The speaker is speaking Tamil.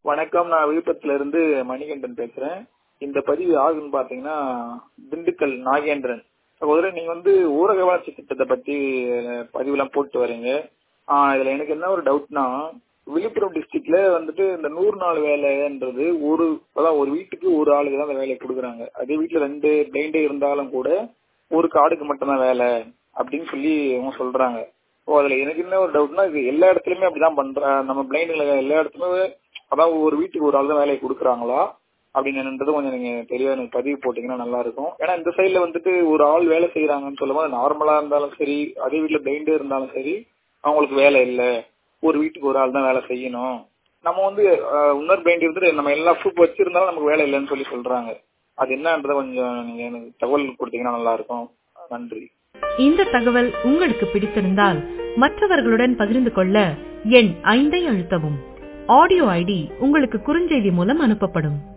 வணக்கம் நான் விழுப்புரத்துல இருந்து மணிகண்டன் பேசுறேன் இந்த பதிவு யாருன்னு பாத்தீங்கன்னா திண்டுக்கல் நாகேந்திரன் சகோதரர் நீங்க வந்து ஊரக வளர்ச்சி திட்டத்தை பத்தி பதிவுலாம் போட்டு வரீங்க ஆஹ் இதுல எனக்கு என்ன ஒரு டவுட்னா விழுப்புரம் டிஸ்ட்ரிக்ட்ல வந்துட்டு இந்த நூறு நாள் வேலைன்றது ஒரு அதான் ஒரு வீட்டுக்கு ஒரு ஆளுக்கு தான் அந்த வேலையை கொடுக்குறாங்க அதே வீட்டுல ரெண்டு பிளைண்டே இருந்தாலும் கூட ஒரு கார்டுக்கு மட்டும்தான் வேலை அப்படின்னு சொல்லி அவங்க சொல்றாங்க ஓ அதுல எனக்கு என்ன ஒரு டவுட்னா இது எல்லா இடத்துலயுமே அப்படிதான் பண்ற நம்ம பிளைண்டுல எல்லா இடத்துலயுமே அதாவது ஒரு வீட்டுக்கு ஒரு ஆள் தான் வேலையை கொடுக்குறாங்களா அப்படின்னுன்றது கொஞ்சம் நீங்க தெளிவா எனக்கு பதிவு போட்டீங்கன்னா நல்லா இருக்கும் ஏன்னா இந்த சைட்ல வந்துட்டு ஒரு ஆள் வேலை செய்யறாங்கன்னு சொல்லும்போது நார்மலா இருந்தாலும் சரி அதே வீட்டுல பிளைண்டே இருந்தாலும் சரி அவங்களுக்கு வேலை இல்ல ஒரு வீட்டுக்கு ஒரு ஆள் தான் வேலை செய்யணும் நம்ம வந்து இன்னொரு பிளைண்ட் இருந்துட்டு நம்ம எல்லா ப்ரூஃப் வச்சிருந்தாலும் நமக்கு வேலை இல்லைன்னு சொல்லி சொல்றாங்க அது என்னன்றத கொஞ்சம் நீங்க எனக்கு தகவல் கொடுத்தீங்கன்னா நல்லா இருக்கும் நன்றி இந்த தகவல் உங்களுக்கு பிடித்திருந்தால் மற்றவர்களுடன் பகிர்ந்து கொள்ள எண் ஐந்தை அழுத்தவும் ஆடியோ ஐடி உங்களுக்கு குறுஞ்செய்தி மூலம் அனுப்பப்படும்